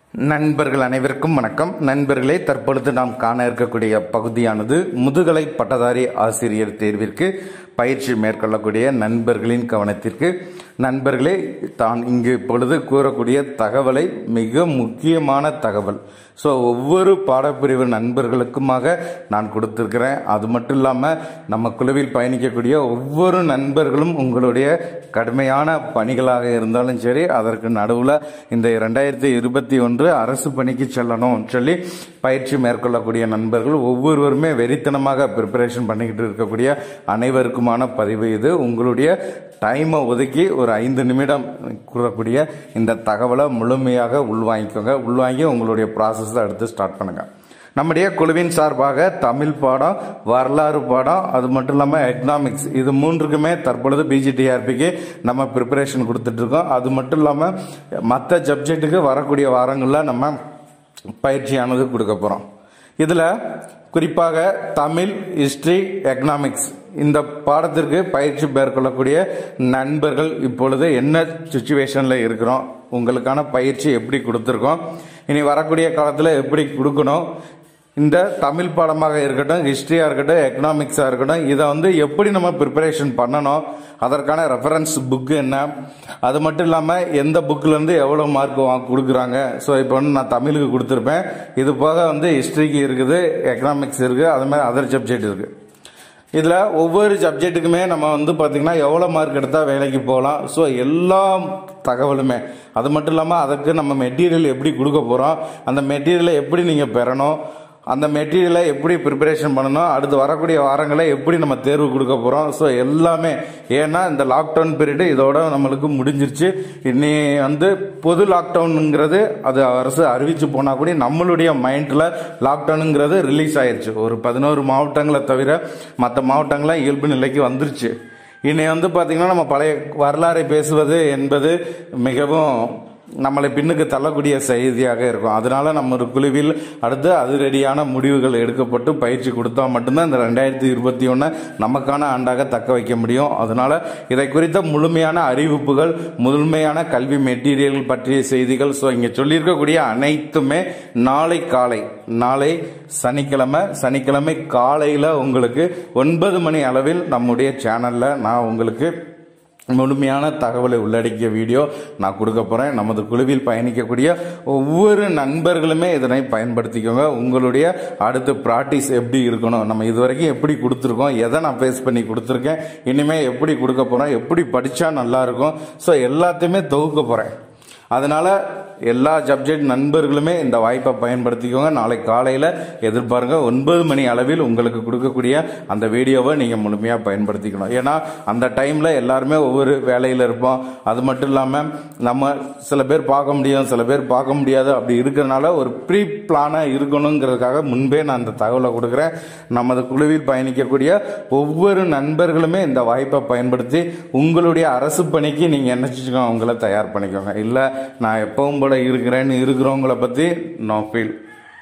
நண்பர்கள் அனைவருக்கும் வணக்கம் நண்பர்களே தற்பொழுது நாம் காண இருக்கக்கூடிய பகுதியானது முதுகலை பட்டதாரி ஆசிரியர் தேர்விற்கு பயிற்சி மேற்கொள்ளக்கூடிய நண்பர்களின் கவனத்திற்கு நண்பர்களே தான் இங்கு இப்பொழுது கூறக்கூடிய தகவலை மிக முக்கியமான தகவல் ஸோ ஒவ்வொரு பாடப்பிரிவு நண்பர்களுக்குமாக நான் கொடுத்திருக்கிறேன் அது மட்டும் இல்லாமல் நம்ம குழுவில் பயணிக்கக்கூடிய ஒவ்வொரு நண்பர்களும் உங்களுடைய கடுமையான பணிகளாக இருந்தாலும் சரி அதற்கு நடுவில் இந்த இரண்டாயிரத்தி இருபத்தி ஒன்று அரசு பணிக்கு செல்லணும் சொல்லி பயிற்சி மேற்கொள்ளக்கூடிய நண்பர்கள் ஒவ்வொருவருமே வெறித்தனமாக ப்ரிப்பரேஷன் பண்ணிக்கிட்டு இருக்கக்கூடிய அனைவருக்குமான பதிவு இது உங்களுடைய டைமை ஒதுக்கி ஒரு ஐந்து நிமிடம் கூறக்கூடிய இந்த தகவலை முழுமையாக உள்வாங்கிக்கோங்க உள்வாங்கி உங்களுடைய ப்ராசஸை அடுத்து ஸ்டார்ட் பண்ணுங்க நம்முடைய குழுவின் சார்பாக தமிழ் பாடம் வரலாறு பாடம் அது மட்டும் இல்லாமல் எக்கனாமிக்ஸ் இது மூன்றுக்குமே தற்பொழுது பிஜிடிஆர்பிக்கு நம்ம ப்ரிப்பரேஷன் கொடுத்துட்டு இருக்கோம் அது மட்டும் இல்லாமல் மற்ற சப்ஜெக்ட்டுக்கு வரக்கூடிய வாரங்களில் நம்ம பயிற்சியானது கொடுக்க போகிறோம் இதில் குறிப்பாக தமிழ் ஹிஸ்டரி எக்கனாமிக்ஸ் இந்த பாடத்திற்கு பயிற்சி மேற்கொள்ளக்கூடிய நண்பர்கள் இப்பொழுது என்ன சுச்சுவேஷனில் இருக்கிறோம் உங்களுக்கான பயிற்சி எப்படி கொடுத்துருக்கோம் இனி வரக்கூடிய காலத்தில் எப்படி கொடுக்கணும் இந்த தமிழ் பாடமாக இருக்கட்டும் ஹிஸ்டரியாக இருக்கட்டும் எக்கனாமிக்ஸாக இருக்கட்டும் இதை வந்து எப்படி நம்ம ப்ரிப்பரேஷன் பண்ணணும் அதற்கான ரெஃபரன்ஸ் புக்கு என்ன அது மட்டும் இல்லாமல் எந்த புக்கிலேருந்து எவ்வளோ மார்க் கொடுக்குறாங்க ஸோ இப்போ வந்து நான் தமிழுக்கு கொடுத்துருப்பேன் இது போக வந்து ஹிஸ்ட்ரிக்கு இருக்குது எக்கனாமிக்ஸ் இருக்குது அது மாதிரி அதர் சப்ஜெக்ட் இருக்குது இதில் ஒவ்வொரு சப்ஜெக்ட்டுக்குமே நம்ம வந்து பார்த்திங்கன்னா எவ்வளோ மார்க் எடுத்தால் வேலைக்கு போகலாம் ஸோ எல்லா தகவலுமே அது மட்டும் இல்லாமல் அதுக்கு நம்ம மெட்டீரியல் எப்படி கொடுக்க போகிறோம் அந்த மெட்டீரியலை எப்படி நீங்கள் பெறணும் அந்த மெட்டீரியலை எப்படி ப்ரிப்பரேஷன் பண்ணணும் அடுத்து வரக்கூடிய வாரங்களை எப்படி நம்ம தேர்வு கொடுக்க போகிறோம் ஸோ எல்லாமே ஏன்னா இந்த லாக்டவுன் பீரியடு இதோட நம்மளுக்கு முடிஞ்சிருச்சு இனி வந்து பொது லாக்டவுனுங்கிறது அது அரசு அறிவிச்சு போனால் கூட நம்மளுடைய மைண்டில் லாக்டவுனுங்கிறது ரிலீஸ் ஆயிருச்சு ஒரு பதினோரு மாவட்டங்களை தவிர மற்ற மாவட்டங்கள்லாம் இயல்பு நிலைக்கு வந்துருச்சு இனி வந்து பார்த்திங்கன்னா நம்ம பழைய வரலாறை பேசுவது என்பது மிகவும் நம்மளை பின்னுக்கு தள்ளக்கூடிய செய்தியாக இருக்கும் அதனால நம்ம ஒரு குழுவில் அடுத்து அதிரடியான முடிவுகள் எடுக்கப்பட்டு பயிற்சி கொடுத்தா மட்டும்தான் இந்த ரெண்டாயிரத்தி இருபத்தி ஒன்று நமக்கான ஆண்டாக தக்க வைக்க முடியும் அதனால இதை குறித்த முழுமையான அறிவிப்புகள் முழுமையான கல்வி மெட்டீரியல் பற்றிய செய்திகள் ஸோ இங்கே சொல்லியிருக்கக்கூடிய அனைத்துமே நாளை காலை நாளை சனிக்கிழமை சனிக்கிழமை காலையில் உங்களுக்கு ஒன்பது மணி அளவில் நம்முடைய சேனலில் நான் உங்களுக்கு முழுமையான தகவலை உள்ளடக்கிய வீடியோ நான் கொடுக்க போகிறேன் நமது குழுவில் பயணிக்கக்கூடிய ஒவ்வொரு நண்பர்களுமே இதனை பயன்படுத்திக்கோங்க உங்களுடைய அடுத்த ப்ராக்டிஸ் எப்படி இருக்கணும் நம்ம இது வரைக்கும் எப்படி கொடுத்துருக்கோம் எதை நான் பேஸ் பண்ணி கொடுத்துருக்கேன் இனிமேல் எப்படி கொடுக்க போகிறேன் எப்படி படித்தா நல்லாயிருக்கும் ஸோ எல்லாத்தையுமே தொகுக்க போகிறேன் அதனால் எல்லா சப்ஜெக்ட் நண்பர்களுமே இந்த வாய்ப்பை பயன்படுத்திக்கோங்க நாளை காலையில் எதிர்பாருங்க ஒன்பது மணி அளவில் உங்களுக்கு கொடுக்கக்கூடிய அந்த வீடியோவை நீங்கள் முழுமையாக பயன்படுத்திக்கணும் ஏன்னா அந்த டைமில் எல்லாருமே ஒவ்வொரு வேலையில் இருப்போம் அது மட்டும் இல்லாமல் நம்ம சில பேர் பார்க்க முடியும் சில பேர் பார்க்க முடியாது அப்படி இருக்கிறனால ஒரு ப்ரீ பிளானாக இருக்கணுங்கிறதுக்காக முன்பே நான் அந்த தகவலை கொடுக்குறேன் நமது குழுவில் பயணிக்கக்கூடிய ஒவ்வொரு நண்பர்களுமே இந்த வாய்ப்பை பயன்படுத்தி உங்களுடைய அரசு பணிக்கு நீங்கள் என்ன செஞ்சுக்கோங்க உங்களை தயார் பண்ணிக்கோங்க இல்லை நான் எப்பவும் போல இருக்கிறேன்னு இருக்கிறவங்கள பற்றி நோ ஃபீல்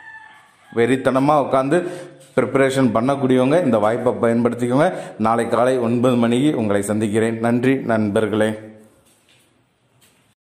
வெறித்தனமாக உட்காந்து ப்ரிப்பரேஷன் பண்ணக்கூடியவங்க இந்த வாய்ப்பை பயன்படுத்திக்கோங்க நாளை காலை ஒன்பது மணிக்கு உங்களை சந்திக்கிறேன் நன்றி நண்பர்களே